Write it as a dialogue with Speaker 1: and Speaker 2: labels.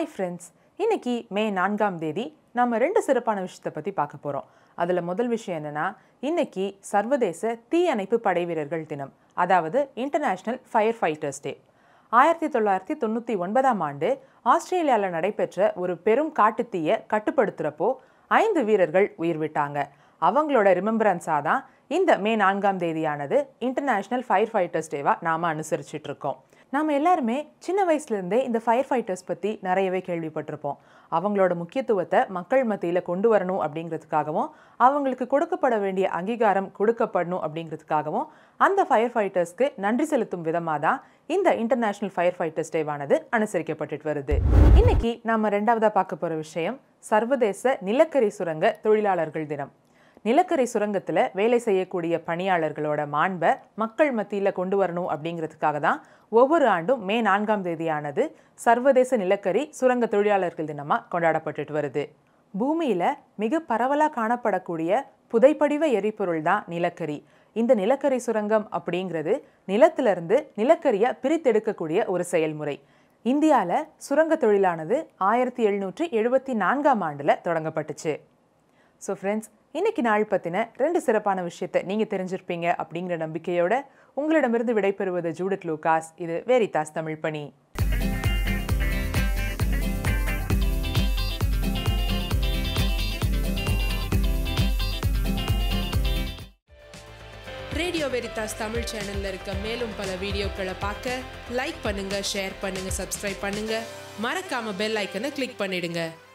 Speaker 1: hi friends இன்னைக்கு மே நான்காம் தேதி நம்ம ரெண்டு சிறப்பான விஷயத்தை பற்றி பார்க்க போகிறோம் அதில் முதல் விஷயம் என்னென்னா இன்னைக்கு சர்வதேச தீயணைப்பு படை வீரர்கள் தினம் அதாவது இன்டர்நேஷ்னல் ஃபயர் ஃபைட்டர்ஸ் டே ஆயிரத்தி தொள்ளாயிரத்தி தொண்ணூற்றி ஒன்பதாம் ஆண்டு ஆஸ்திரேலியாவில் நடைபெற்ற ஒரு பெரும் காட்டுத்தீயை கட்டுப்படுத்துகிறப்போ ஐந்து வீரர்கள் உயிர் விட்டாங்க அவங்களோட ரிமெம்பரன்ஸாக தான் இந்த மே நான்காம் தேதியானது இன்டர்நேஷ்னல் ஃபயர் ஃபைட்டர்ஸ் டேவாக நாம் அனுசரிச்சுட்டு இருக்கோம் நாம் எல்லாருமே சின்ன வயசுலேருந்தே இந்த ஃபயர் ஃபைட்டர்ஸ் பற்றி நிறையவே கேள்விப்பட்டிருப்போம் அவங்களோட முக்கியத்துவத்தை மக்கள் மத்தியில் கொண்டு வரணும் அப்படிங்கிறதுக்காகவும் அவங்களுக்கு கொடுக்கப்பட வேண்டிய அங்கீகாரம் கொடுக்கப்படணும் அப்படிங்கிறதுக்காகவும் அந்த ஃபயர் ஃபைட்டர்ஸ்க்கு நன்றி செலுத்தும் விதமாக தான் இந்த இன்டர்நேஷ்னல் ஃபயர் ஃபைட்டர்ஸ் டேவானது அனுசரிக்கப்பட்டுட்டு வருது இன்னைக்கு நாம ரெண்டாவதாக பார்க்க போகிற விஷயம் சர்வதேச நிலக்கரி சுரங்க தொழிலாளர்கள் தினம் நிலக்கரி சுரங்கத்தில் வேலை செய்யக்கூடிய பணியாளர்களோட மாண்பை மக்கள் மத்தியில் கொண்டு வரணும் அப்படிங்கிறதுக்காக தான் ஒவ்வொரு ஆண்டும் மே நான்காம் தேதியானது சர்வதேச நிலக்கரி சுரங்க தொழிலாளர்கள் தினமாக கொண்டாடப்பட்டுட்டு வருது பூமியில் மிக பரவலாக காணப்படக்கூடிய புதைப்படிவ எரிபொருள் தான் நிலக்கரி இந்த நிலக்கரி சுரங்கம் அப்படிங்கிறது நிலத்திலிருந்து நிலக்கரியை பிரித்தெடுக்கக்கூடிய ஒரு செயல்முறை இந்தியாவில் சுரங்க தொழிலானது ஆயிரத்தி எழுநூற்றி எழுபத்தி நான்காம் ஆண்டில் தொடங்கப்பட்டுச்சு ஸோ ஃப்ரெண்ட்ஸ் இன்னைக்கு நாள் பற்றின ரெண்டு சிறப்பான விஷயத்தை நீங்கள் தெரிஞ்சிருப்பீங்க அப்படிங்கிற நம்பிக்கையோட உங்களிடமிருந்து விடைபெறுவது ஜூடட் லூகாஸ் இது வேரிதாஸ் தமிழ் பணி
Speaker 2: ரேடியோ வெரிதாஸ் தமிழ் சேனல்ல இருக்க மேலும் பல வீடியோக்களை பார்க்க லைக் பண்ணுங்க ஷேர் பண்ணுங்க சப்ஸ்கிரைப் பண்ணுங்க மறக்காம பெல் ஐக்கனை கிளிக் பண்ணிடுங்க